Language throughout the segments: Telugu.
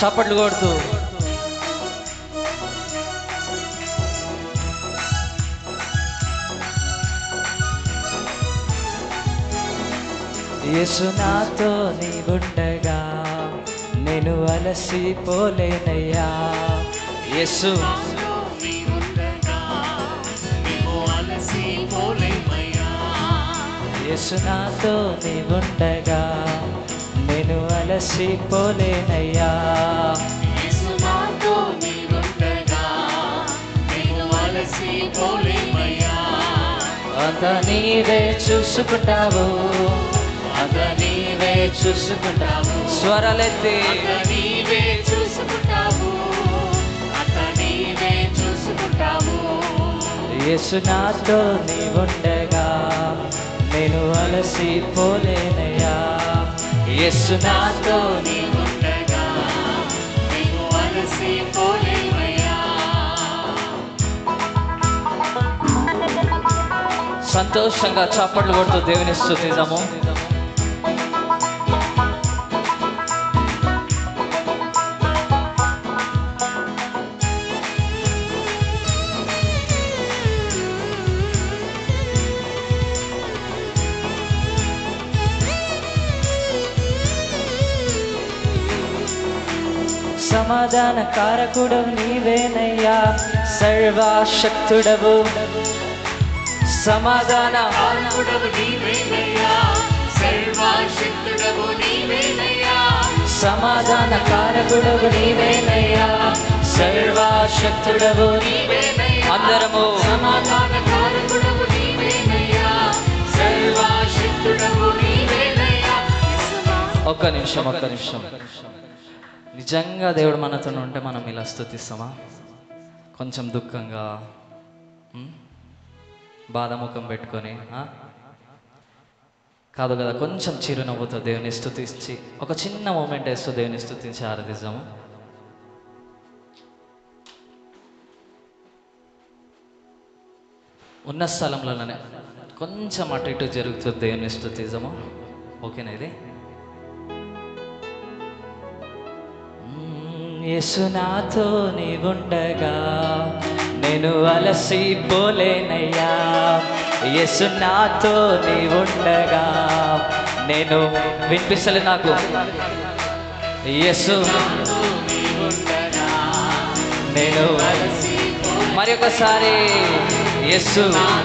చప్పట్లు కొడుతూ యేసు నాతో నీవుండగా నేను అలసిపోలేనయ్యా యేసు యేసు నాతో నీవుండగా నేను అలసిపోలేనయ్యా అంత నీవే చూసుకుంటావు అంత నీవే చూసుకుంటావు స్వరాలెత్తి నీవే చూసుకుంటావు అత నీవే చూసుకుంటావు యేసు నాతో నీవుండగా నేను అలసిపోలేనయ్యా యేసు నాతో నీ ఉండగా నీవు అలసిపోలేవయ్యా సంతోషంగా చప్పట్లు కొడుతూ దేవుని స్థుతిద్దాము సమాధాన కారకుడవు నీవేనయ్యా సర్వశక్తుడవు సమాధాన కారకుడవు నీవేనయ్యా సర్వశక్తుడవు నీవేనయ్యా సమాధాన కారకుడవు నీవేనయ్యా సర్వశక్తుడవు నీవేనయ్యా అందరము సమాధాన కారకుడవు నీవేనయ్యా సర్వశక్తుడవు నీవేనయ్యా ఒక్క నిమిషం ఒక్క నిమిషం నిజంగా దేవుడు మనతో ఉంటే మనం ఇలా స్థుతిస్తామా కొంచెం దుఃఖంగా ఉం? బాధముఖం పెట్టుకొని ఆ? కాదు కదా కొంచెం చిరునవ్వుతో దేవుని స్థుతించి ఒక చిన్న మూమెంట్ వేస్తూ దేవుని స్థుతించి ఆరాధిద్దాము ఉన్న స్థలంలోనే కొంచెం అటు ఇటు జరుగుతుంది దేవుని స్థుతిద్దాము ఓకేనా ఇది మ్మ్, యేసు నాతో నీవుండగా నేను అలసిపోలేనయ్యా యేసు నాతో నీవుండగా నేను వినిపిస్తలే నాకు యేసు నేను మరి ఒకసారి యేసు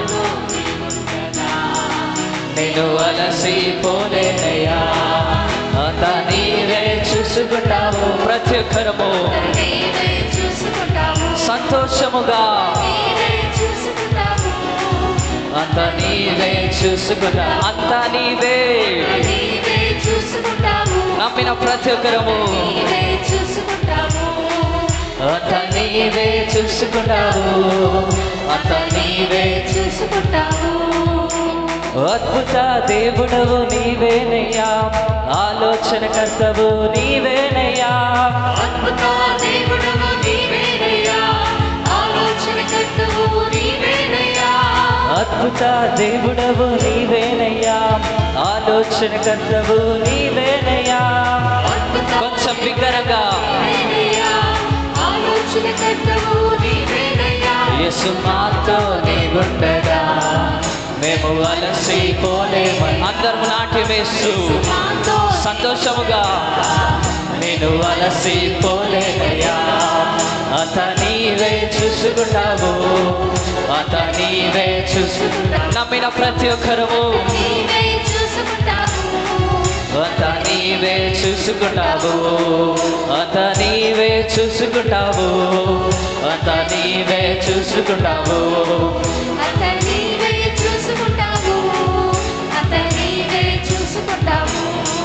నేను అలసిపోలేనయ్యా అంత నీవే చూసుకుంటావు ప్రతి ఒక్కరము నీవే చూసుకుంటావు సంతోషముగా నీవే చూసుకుంటావు అంత నీవే చూసుకుంటా అంత నీవే నీవే చూసుకుంటావు నమ్మిన ప్రతి ఒక్కరము నీవే చూసుకుంటావు అంత నీవే చూసుకుంటావు అంత నీవే చూసుకుంటావు అద్భుత దేవుడవు నీవేనయ్యా ఆలోచన కర్తవు నీవేనయ్యా అద్భుత దేవుడవు నీవేనయ్యా ఆలోచన కర్తవు నీవేనయ్యా అద్భుత దేవుడవు నీవేనయ్యా ఆలోచన కర్తవు నీవేనయ్యా అద్భుత కొంచెం బిగ్గరగా నీవేనయ్యా ఆలోచన కర్తవు నీవేనయ్యా యేసు మాతో నీవుండగా మేము అలసిపోలేము అందరం నాట్యం వేస్తూ మాతో సంతోషముగా నేను అలసిపోలేనయ్యా అత నీవే చూసుకుంటావు అత నీవే చూసుకుంటావు నమ్మిన ప్రతి ఒక్కరము నీవే చూసుకుంటావు అత నీవే చూసుకుంటావు అత నీవే చూసుకుంటావు అత నీవే చూసుకుంటావు అత నీవే చూసుకుంటావు అత నీవే చూసుకుంటావు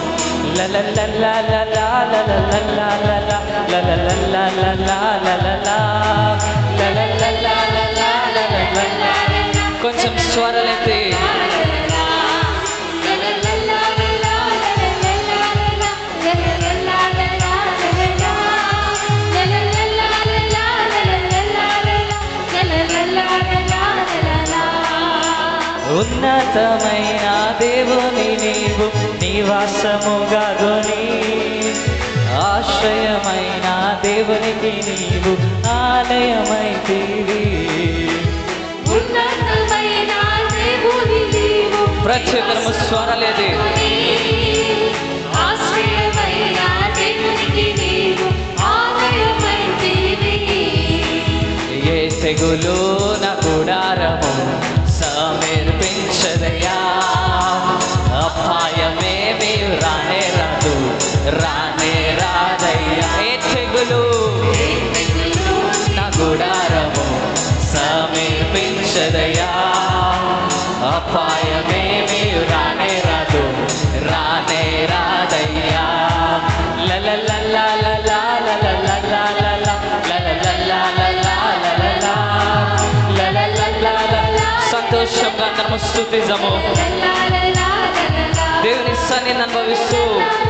కొంచెం స్వరలెత్తి ఉన్నతమైన దేవుని నీవు నివాసముగా గొని ఆశ్రయమైన దేవునికి నీవు ఆలయమైతివి ఉన్నతమైన దేవుని నీవు ప్రతి ఒక్కరము స్వరలేది ఆశ్రయమైన దేవునికి నీవు ఆలయమైతివి ఏ తెగులు నా గుడారము సమర్పించదయా అపాయమేమి రానే రాదు రానే రాదయ్యా ఏ తెగులు నా గుడారము సమర్పించదయా అపాయమేమి రానే రాదు రానే రాదయ్యా సంతోషంగా అందరము స్థుతిజము దేవుని సన్నిధిని అనుభవిస్తూ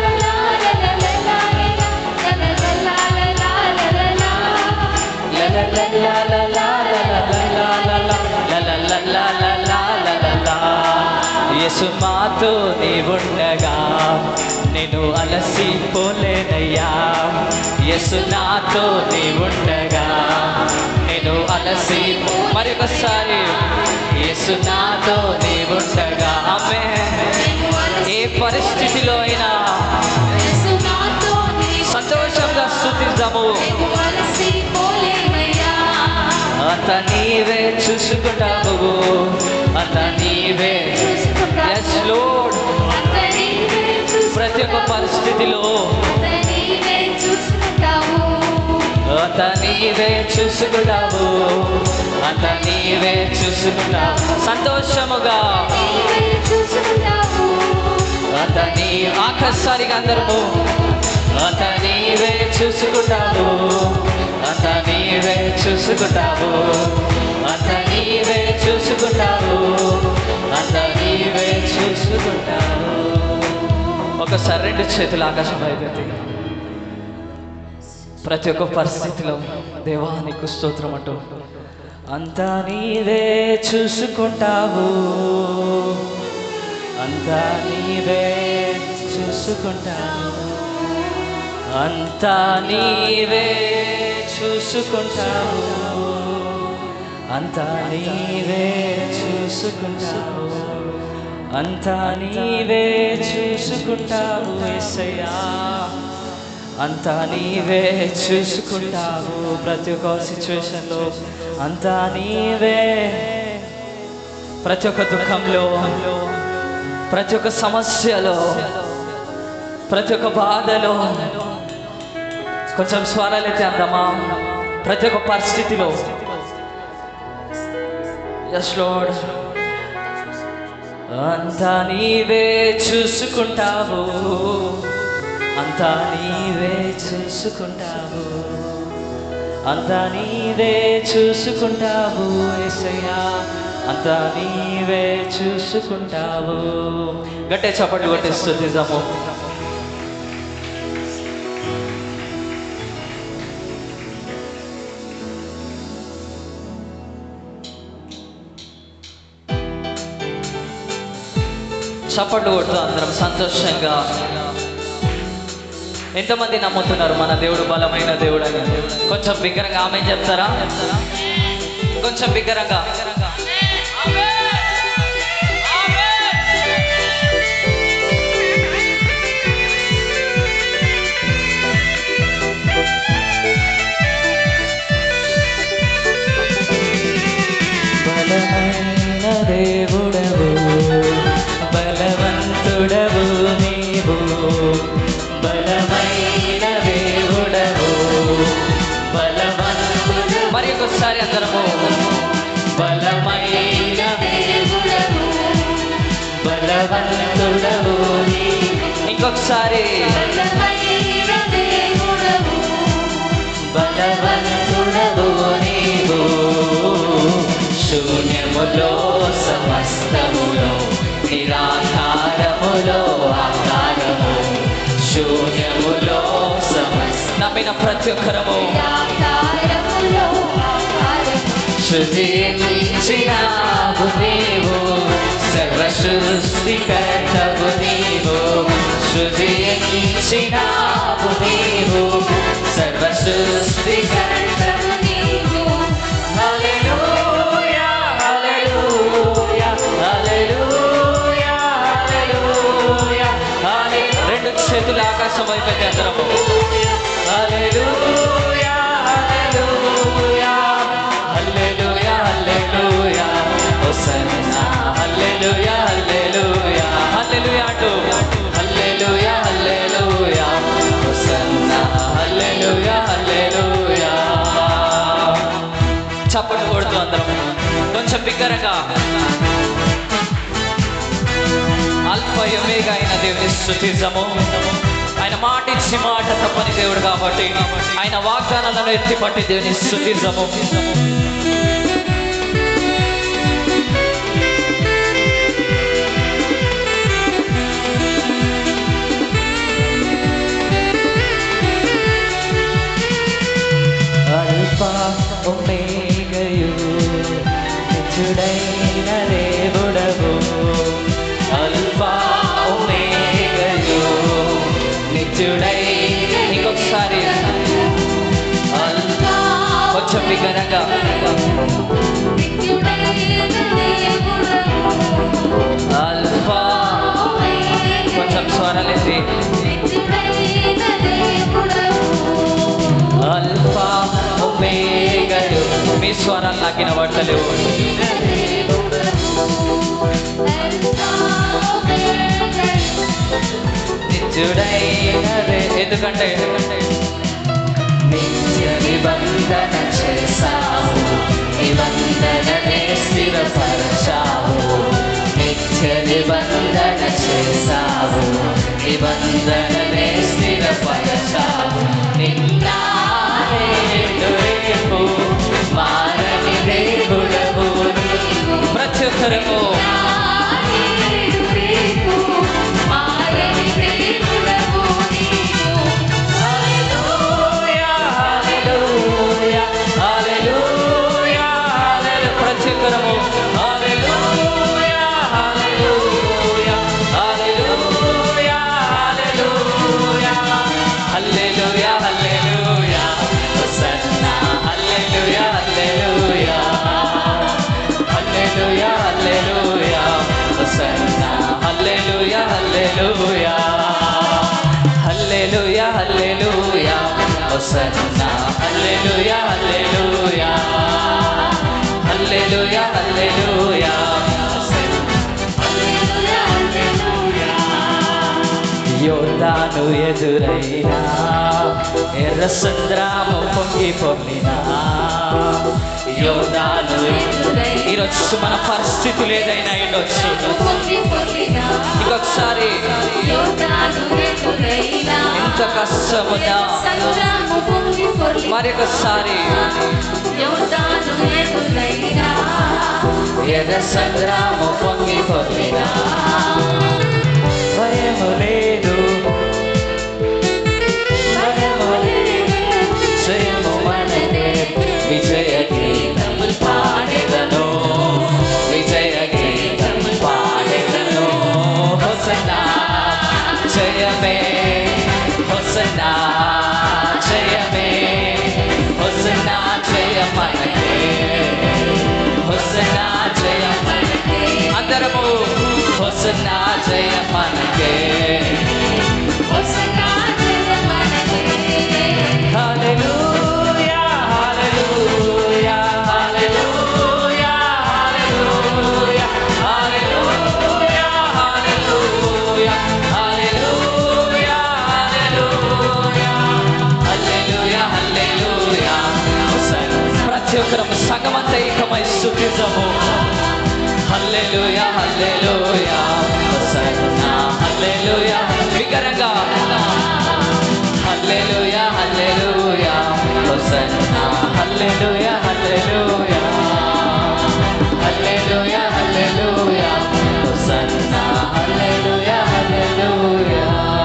యేసు మాతో నీవుండగా నేను అలసిపోలేనయ్యా యేసు నాతో నీవుండగా నేను అలసి మరి ఒకసారి యేసు నాతో నీవుండగా ఆమె ఏ పరిస్థితిలో అయినా సంతోషంగా స్థుతిద్దాము అత నీవే చూసుకుంటావు అత నీవే ఎస్ లోడ్ ప్రతి ఒక్క పరిస్థితిలో అత నీవే చూసుకుంటావు అత నీవే చూసుకుంటావు సంతోషముగా అత నీ ఆఖరిసారిగా అందరము అత నీవే చూసుకుంటావు అత నీవే చూసుకుంటావు అత నీవే చూసుకుంటావు అత నీవే చూసుకుంటావు ఒకసారి రెండు చేతులు ఆకాశం పైకెత్తి ప్రతి ఒక్క పరిస్థితిలో దేవా నీకు స్తోత్రం అంటూ అంతా నీవే చూసుకుంటావు అంతా నీవే చూసుకుంటావు అంతా నీవే చూసుకుంటావు అంతా నీవే చూసుకుంటావు అంతా నీవే చూసుకుంటావు ఎస్సయ్యా అంతా నీవే చూసుకుంటావు ప్రతి ఒక్క సిచ్యువేషన్లో అంతా నీవే ప్రతి ఒక్క దుఃఖంలో ప్రతి ఒక్క సమస్యలో ప్రతి ఒక్క బాధలో కొంచెం స్వరాలైతే అందమా ప్రతి ఒక్క పరిస్థితిలో ఎస్ లోడ్ అంతా నీవే చూసుకుంటావు అంతా నీవే చూసుకుంటావు అంతా నీవే చూసుకుంటావు ఎసయ్యా అంతా నీవే చూసుకుంటావు గట్టే చప్పట్లు కొట్టేస్తుంది నిజము చప్పట్లు కొడుతూ అందరం సంతోషంగా ఎంతమంది నమ్ముతున్నారు మన దేవుడు బలమైన దేవుడు అని కొంచెం బిగ్గరగా ఆమె చెప్తారా కొంచెం బిగ్గరగా బలమైన దేవుడవు బలవంతుడవు నీవు బలమైన దేవుడవు బలవంతుడు మరి ఒకసారి అందరము బలమైన బలవంతుడవు నీవు. ఇంకొకసారి బలవంతుడవు నీవు శూన్యములో సమస్తములో నిరాధారములో ఆకారము శూన్యములో సమస్త నమ్మిన ప్రతి ఒక్కరము సృజించినావు నీవు సర్వ సృష్టికర్తవు నీవు సృజించినావు నీవు సర్వ సృష్టి ఆకాశం వైపు అందరము హల్లెలూయా హల్లెలూయా హల్లెలూయా హల్లెలూయా హోసన్నా హల్లెలూయా హల్లెలూయా హల్లెలూయా అంటూ హల్లెలూయా హల్లెలూయా హోసన్నా హల్లెలూయా హల్లెలూయా చప్పట్లు కొడుతూ అందరం కొంచెం బిగ్గరగా అల్ఫ యొమేగా అయిన దేవుని స్థుతించము ఆయన మాట ఇచ్చి మాట తప్పని దేవుడు కాబట్టి ఆయన వాగ్దానాలను ఎత్తిపట్టి దేవుని స్థుతించము అల్ఫ ఒమేగయు నిత్యుడైన దేవుడవు అల్ఫా ఒమేగయు నిత్యుడై ఇంకొకసారి అల్ఫా కొంచెం బిగ్గరగా అల్ఫా కొంచెం స్వరాలేసి అల్ఫా ఒమేగయు మీ స్వరాలు నాకు వినబడతలేవు నిత్యుడైన దే- ఎందుకంటే నిత్య నిబంధన చేశావు నిబంధననే స్థిరపరచావు నిత్య నిబంధన చేశావు నిబంధననే స్థిరపరచావు నిన్న నేడు రేపు మారని దేవుడవు నీవు. ప్రతి ఒక్కరము హల్లెలూయా, హల్లెలూయా, హల్లెలూయా, హల్లెలూయా. ప్రతి ఒక్కరము హల్లెలూయా, హల్లెలూయా, హల్లెలూయా, హల్లెలూయా. హల్లెలూయా, హల్లెలూయా. హోసన్నా, హల్లెలూయా, హల్లెలూయా. హల్లెలూయా, హల్లెలూయా. హోసన్నా, హల్లెలూయా, హల్లెలూయా. హల్లెలూయా హల్లెలూయా హోసన్నా హల్లెలూయా హల్లెలూయా హల్లెలూయా హల్లెలూయా యోధాను ఎదురైనా ఎర్ర సంద్రాము పొంగి పొంగినా యోధాను ఈరోజు మన పరిస్థితులు ఏదైనా ఉండొచ్చు ఇంకొకసారి ఎంత కష్టమున్నా మరి ఒకసారి ఎర్ర సంగ్రాము పొంగి పొంగినా భయము లేదు భయము లేదు జయము మనదే విజయ గీతం పాడెదను విజయ గీతం పాడెదను హొసనా జయమే హొసనా జయమే హొసనా జయ మనకే హొసనా జయ మనకే అందరము హొసనా జయ మనకే హల్లెలూయా హల్లెలూయా హల్లెలూయా హల్లెలూయా హల్లెలూయా హల్లెలూయా హల్లెలూయా హల్లెలూయా హల్లెలూయా హల్లెలూయా ప్రతి ఒక్కరము సగమంత ఏకమై స్తుతించము హల్లెలూయా హల్లెలూయా హోసన్నా హల్లెలూయా బిగ్గరగా హల్లెలూయా హల్లెలూయా హోసన్నా హల్లెలూయా హల్లెలూయా హల్లెలూయా హల్లెలూయా హోసన్నా హల్లెలూయా హల్లెలూయా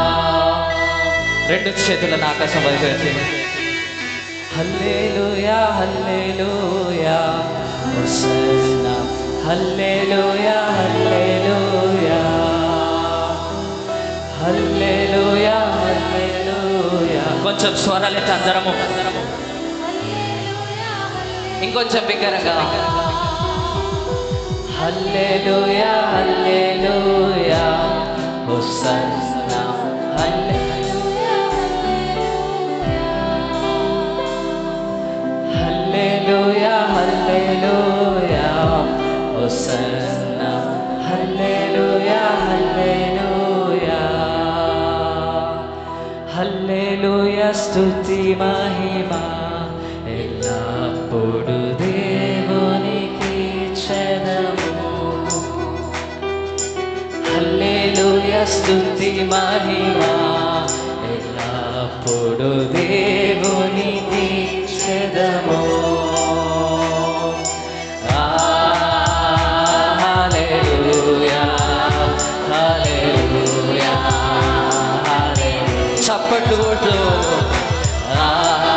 రెండు చేతుల ఆకాశం వైపు ఎత్తి హల్లెలూయా హల్లెలూయా హోసన్నా హల్లెలూయా హల్లెలూయా హల్లెలూయా హల్లెలూయా కొంచెం స్వరాలు ఎత్తి అందరము ఇంకొంచెం బిగ్గరగా హల్లెలూయా హల్లెలూయా హోసన్నా హల్లెలూయా హోసన్నా హల్లెలూయా హల్లెలూయా హల్లెలూయా స్తుతి మహిమ ఎల్లప్పుడు దేవునికి చెదము హల్లెలూయా స్తుతి మహిమ ఎల్లప్పుడు దేవునికి చెదము ఆ, హల్లెలూయా హల్లెలూయా హల్లెలూయా చప్పట్లు కొట్టు ఆ,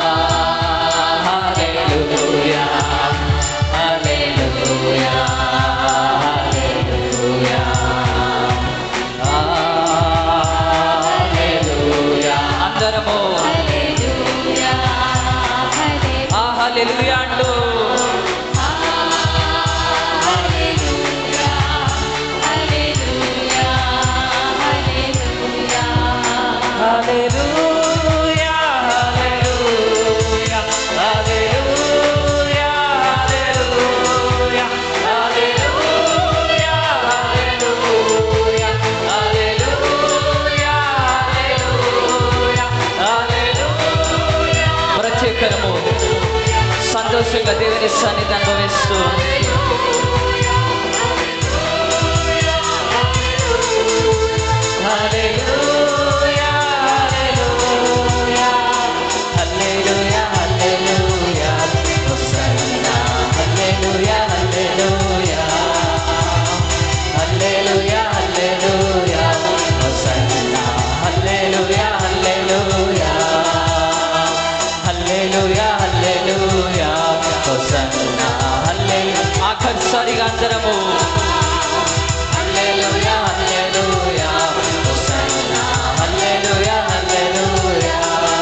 హల్లెలూయా హల్లెలూయా హల్లెలూయా ఆ, హల్లెలూయా అందరము హల్లెలూయా ఆ హల్లెలూయా అంటూ హల్లెలూయా హల్లెలూయా హల్లెలూయా హల్లెలూయా హల్లెలూయా హల్లెలూయా హల్లెలూయా హల్లెలూయా హల్లెలూయా హల్లెలూయా హల్లెలూయా ప్రత్యేకము సంతోషంగా దేవుని సన్నిధి అనుభవిస్తూ హల్లెలూయా హల్లెలూయా హల్లెలూయా హల్లెలూయా హోసన్నా హల్లెలూయా హల్లెలూయా హల్లెలూయా హల్లెలూయా హోసన్నా హల్లెలూయా హల్లెలూయా హల్లెలూయా హల్లెలూయా హోసన్నా హల్లెలూయా ఆఖరిసారిగా అందరము హల్లెలూయా హల్లెలూయా హోసన్నా హల్లెలూయా హల్లెలూయా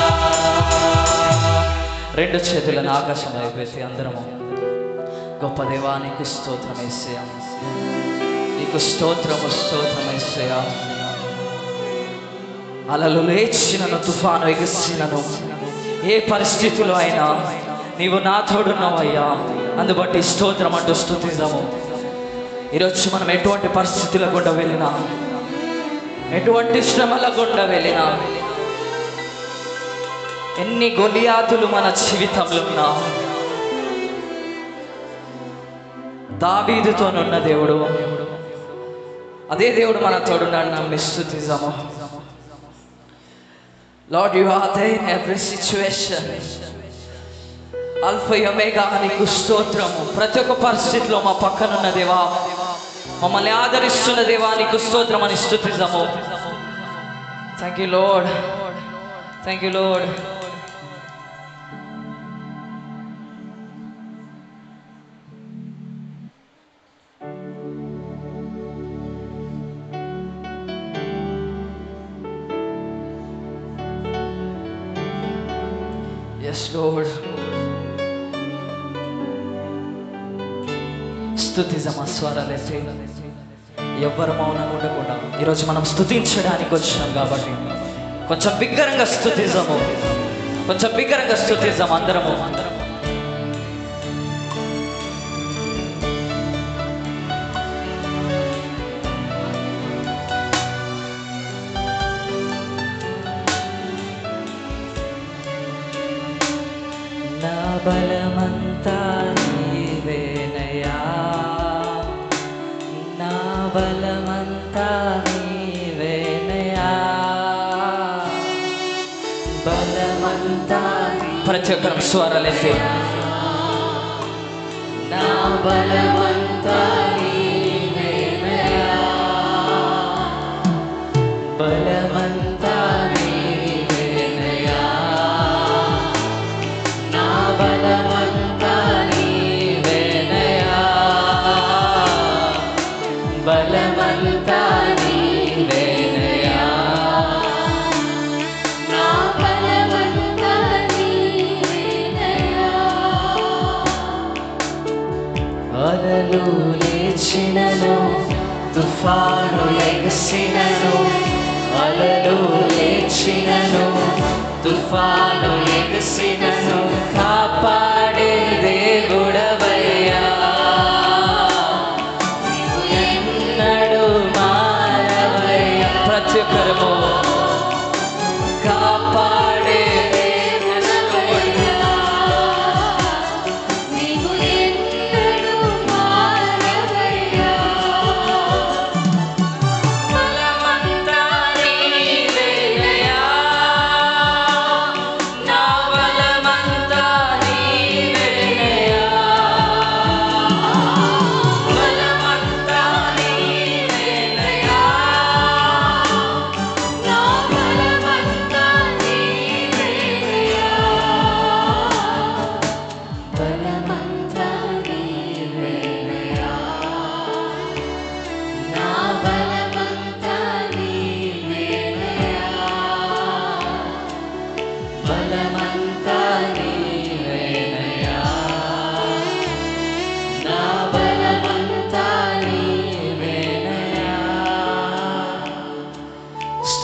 రెండు చేతులను ఆకాశం వైపెత్తి అందరము గొప్ప దేవా నీకు స్తోత్రం వేసేయ నీకు స్తోత్రము స్తోత్రం వేసేయ అలలు లేచినను తుఫాను ఎగిసినను ఏ పరిస్థితిలో అయినా నీవు నా తోడున్నావయ్యా అందుబట్టి స్తోత్రం అంటూ స్తుతిద్దాము ఈరోజు మనం ఎటువంటి పరిస్థితుల గుండా వెళ్ళినా ఎటువంటి శ్రమల గుండా వెళ్ళినా ఎన్ని గొలియాతులు మన జీవితంలో ఉన్నా దావీదుతోనున్న దేవుడు అదే దేవుడు మన తోడున్నాడు నమ్మి స్థుతిద్దాము Lord you are there in every situation అల్ఫయమేగా నీకు స్తోత్రము ప్రతి ఒక్క పరిస్థితిలో మా పక్కనున్న దేవా మమ్మల్ని ఆదరిస్తున్న దేవా నీకు స్తోత్రం అని స్థుతిద్దాము thank you Lord thank you Lord yes Lord స్థుతిజమా స్వరాలైతే ఎవ్వరు మౌనం ఉండకుండా ఈరోజు మనం స్థుతించడానికి వచ్చినాం కాబట్టి కొంచెం బిగ్గరంగా స్థుతిజము కొంచెం బిగ్గరంగా స్థుతిజం అందరము నా బలమంతా నీవేనయా నా బలమంతా నీవేనయా బలమంతా ప్రతి ఒక్కరం స్వరాలేసి నా బలమంతా నీవేనయా బలమంతా నీవేనయా నా బలమంతా నీవేనయా బలమంతా నీవేనయా నా బలమంతా నీవేనయ్యా అలలు లేచినను తుఫాను ఎగసినను అలలు లేచినను తుఫాను ఎగసినను కాపాడే దేవుడవయ్యా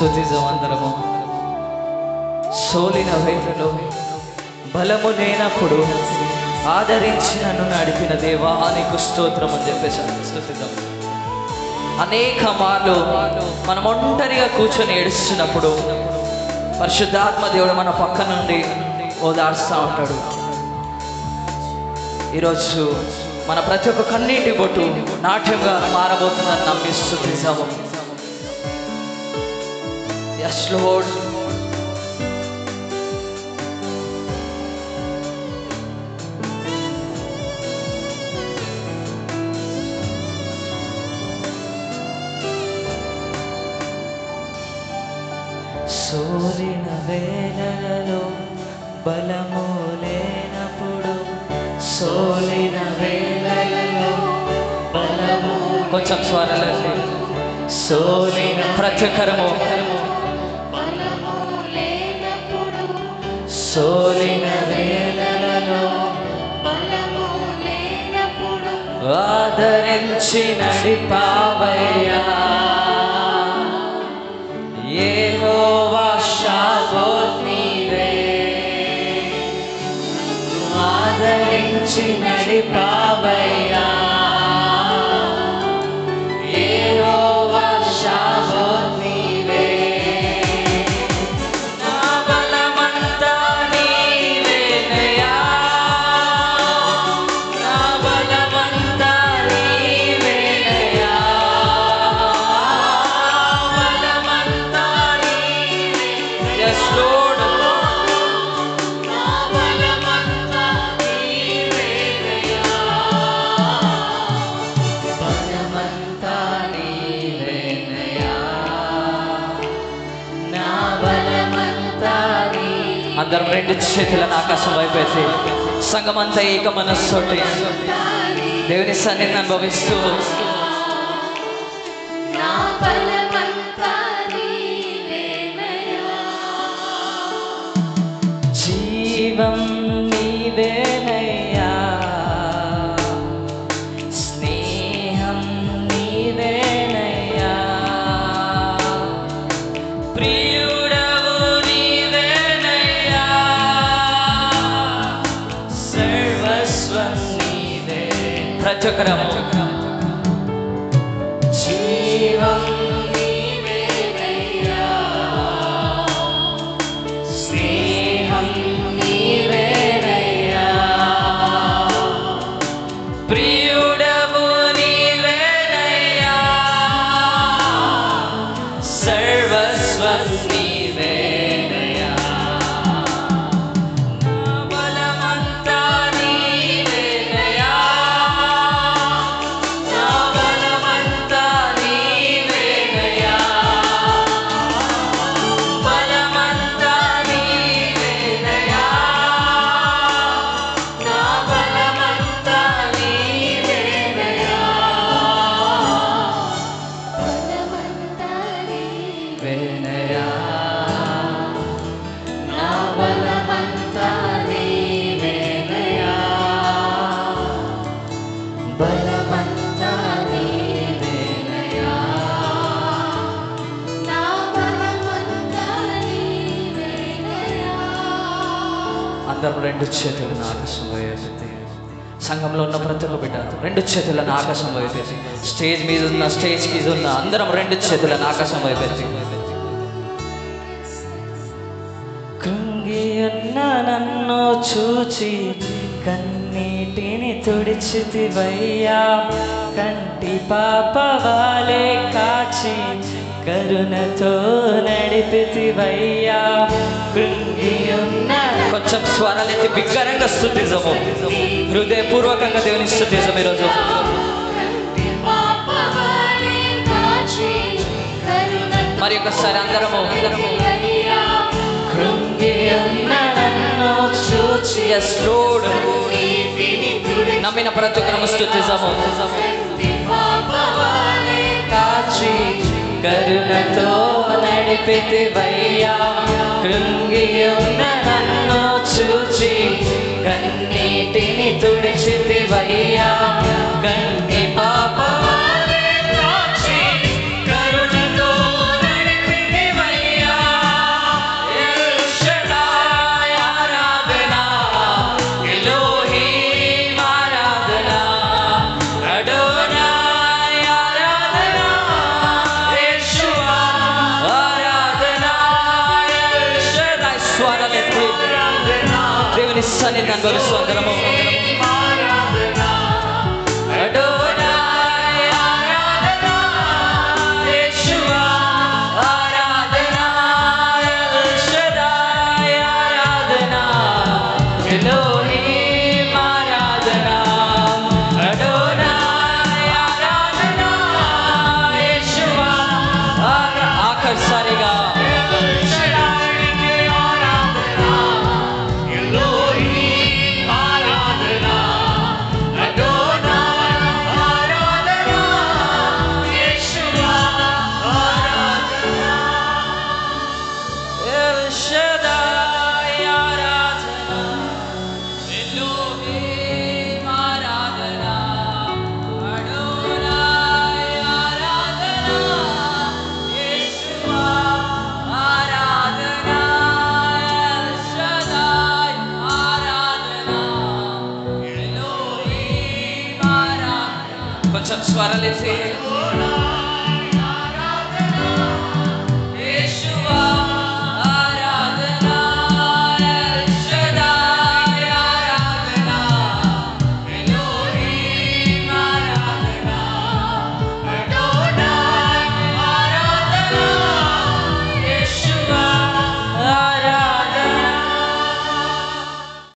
స్థుతిజం అందరము సోలిన వేళలో బలము లేనప్పుడు ఆదరించి నన్ను నడిపిన దేవా నీకు స్తోత్రం అని చెప్పేసి స్థుతిద్దాం అనేక మార్లు మనం ఒంటరిగా కూర్చొని ఏడుస్తున్నప్పుడు పరిశుద్ధాత్మ దేవుడు మన పక్క నుండి ఓదార్స్తూ ఉంటాడు ఈరోజు మన ప్రతి ఒక్క కన్నీటి బొట్టు నాట్యంగా మారబోతుందని నమ్మిస్తూ తీసాము ఎస్ లోడ్ సోలిన వేళలలో బలము లేనప్పుడు సోలిన వేళలలో బలము కొంచెం స్వరాలండి సోలిన ప్రత్యకరము బలము లేనప్పుడు సోలిన వేళలలో బలము లేనప్పుడు ఆదరించి నడిపావయ్యా యెహోవా షాలోత్ నీవే ఆదరించి నడిపావయ్యా యెహోవా షాలోత్ నీవే నా బలమంతా నీవేనయ్యా నా బలమంతా నీవేనయ్యా బలమంతా నీవే Yes, Lord. నా బలమంతా నీవేనయ్యా బలమంతా నీవేనయ్యా. నా బలమంతా నీ- అందరం రెండు చేతులను ఆకాశం వైపెత్తి సంగమంతా ఏక మనస్సోటి దేవుని సన్నిధిని అనుభవిస్తూ నా బలమంతా నీవేనయ్యా జీవం నీవేనయ్యా స్నేహం నీవేనయ్యా ప్రియుడవు నీవేనయ్యా సర్వస్వం నీవే ప్రతి ఒక్కరము జీవం నీవేనయ్యా స్నేహం నీవేనయ్యా ప్రియుడవు నీవేనయ్యా సర్వస్వం నీవేనయ్యా నా బలమంతా నీవేనయ్యా నా బలమంతా నీవేనయ్యా బలమంతా నీవేనయ్యా నా బలమంతా నీవేనయ్యా బలమంతా వేనయ్యా నా బలమంతా నీవేనయ్యా బలమంతా నీవేనయ్యా నా బలమంతా నీవేనయ్యా అందరం రెండు చేతులను ఆకాశం వైపెత్తి సంఘంలో ఉన్న ప్రతి ఒక్క బిడ్డ రెండు చేతులను ఆకాశం వైపెత్తి స్టేజ్ మీద ఉన్న స్టేజ్ మీద ఉన్న అందరం రెండు చేతులను ఆకాశం వైపెత్తి కృంగి ఉన్న నన్ను చూచి కన్నీటిని తుడిచితివయ్యా కంటి పాప వాలే కాచి కరుణతో నడిపితివయ్యా కృంగి ఉన్న కొంచెం స్వరాలెత్తి బిగ్గరంగా స్థుతిజము హృదయపూర్వకంగా దేవుని స్థుతిజం ఈరోజు పాపవాలే కాచి కరుణతో మరి ఒకసారి అందరము అయ్యా కృంగి ఉన్న నన్ను చూచి yes, Lord. నమ్మిన ప్రతి ఒక్కరము స్థుతిజము పాపవాలే కాచి కరుణతో నడిపితివయ్యా కృంగి ఉన్న నన్ను చూచి కన్నీటిని తుడిచితివయ్యా కన్ని పాప కాచి కరుణతో నడిపితివయ్యా దేవుని సన్నిధి అనుభవిస్తూ అందరము అడోనాయ్ ఆరాధనా, యేషువా ఆరాధనా, ఎల్ షడాయ్ ఆరాధనా, ఎలోహీం ఆరాధనా, అడోనాయ్ ఆరాధనా, యేషువా ఆరా- ఆఖరిసారిగా El Shaddai ఆరాధన ఎలోహీం ఆరాధన అడోనాయ్ ఆరాధన యేషువా ఆరాధన ఎల్ షదాయ్ ఆరాధన ఎలోహీం ఆరాధన కొంచెం స్వరలేసి